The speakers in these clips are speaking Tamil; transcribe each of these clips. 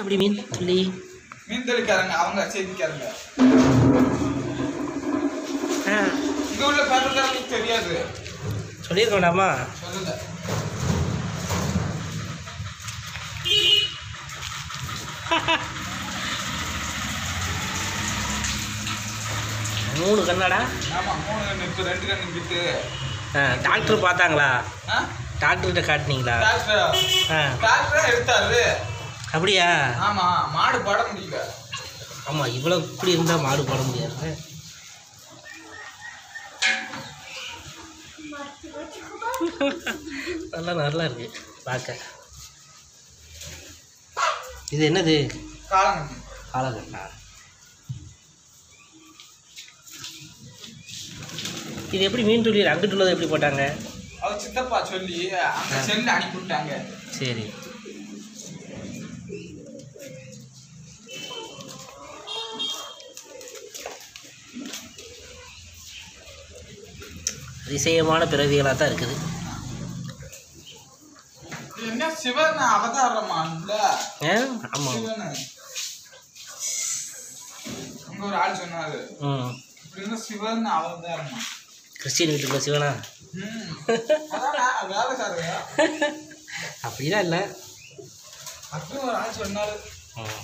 எப்படி மீன் துள்ளி மீன் தொழிற்காரங்க அவங்க செய்திக்காரங்க ஆ இங்க உள்ள பேரக்காரங்களுக்கு தெரியாது சொல்லியிருக்க வேண்டாமா சொல்லுங்க மூணு கண்ணாடா ஆமா மூணு கண்ணு இப்போ ரெண்டு கண்ணு கிட்டு ஆ டாக்டர் பார்த்தாங்களா ஆ டாக்டர்கிட்ட காட்டினீங்களா டாக்டர் ஆ டாக்டர் எடுத்தாரு அப்படியா ஆமா மாடு பாட முடியல ஆமாம் இவ்வளோ இப்படி இருந்தால் மாடு போட முடியாது நல்லா நல்லா இருக்கு பார்க்க இது என்னது காலங்கண்ணு காலகட்டா இது எப்படி மீன் துளியர் அங்கிட்டு உள்ளதை எப்படி போட்டாங்க அவர் சித்தப்பா சொல்லி அந்த செல்லு அனுப்பி விட்டாங்க சரி அதிசயமான பிறவிகளாக தான் இருக்குது இது என்ன சிவன் அவதாரமா இல்ல ஆ ஆமாம் சிவன் அங்க ஒரு ஆள் சொன்னாரு ம் இப்படி இருந்தா சிவன் அவதாரமா கிறிஸ்டின் வீட்டுக்குள்ள சிவனா ம் அதானே வேலைக்காரங்க அப்படிலாம் இல்லை அப்படி ஒரு ஆள் சொன்னாரு ம்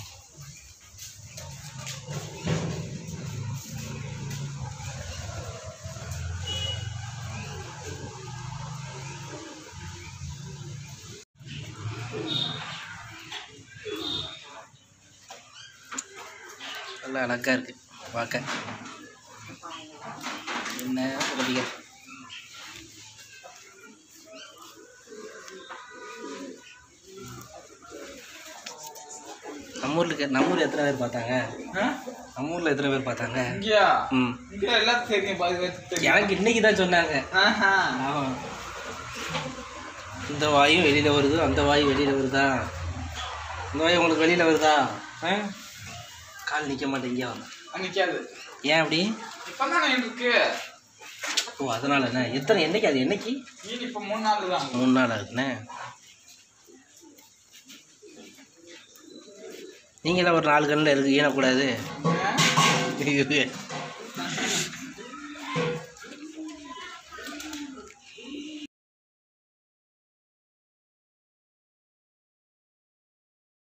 நல்லா அழகா இருக்கு பார்க்க என்ன சொல்றீங்க நம்ம ஊர்ல இருக்க- நம்ம ஊர்ல எத்தனை பேர் பார்த்தாங்க ஆ? நம்ம ஊர்ல எத்தனை பேர் பார்த்தாங்க இங்கயா ம் இங்க எல்லாத்துக்கும் தெரியும் பாதி பேருக்கு தெரியும் எனக்கு இன்னைக்கு தான் சொன்னாங்க ஆஹா. ஆமா. இந்த வாயும் வெளியில வருது அந்த வாயும் வெளியில வருதா இந்த வாய் உங்களுக்கு வெளியில வருதா ஆ? கால் நிக்க மாட்டேங்க நிக்காது ஏன் அப்படி இப்பதானே இருக்கு ஓ அதனால என்ன எத்தனை என்னைக்கு அது என்னைக்கு மீன் இப்ப மூணு நாள் தான் மூணு நாள் ஆகுதுண்ணே நீங்களாம் ஒரு நாலு கண்ணில் இருக்கு ஈனக்கூடாது ஆ? இது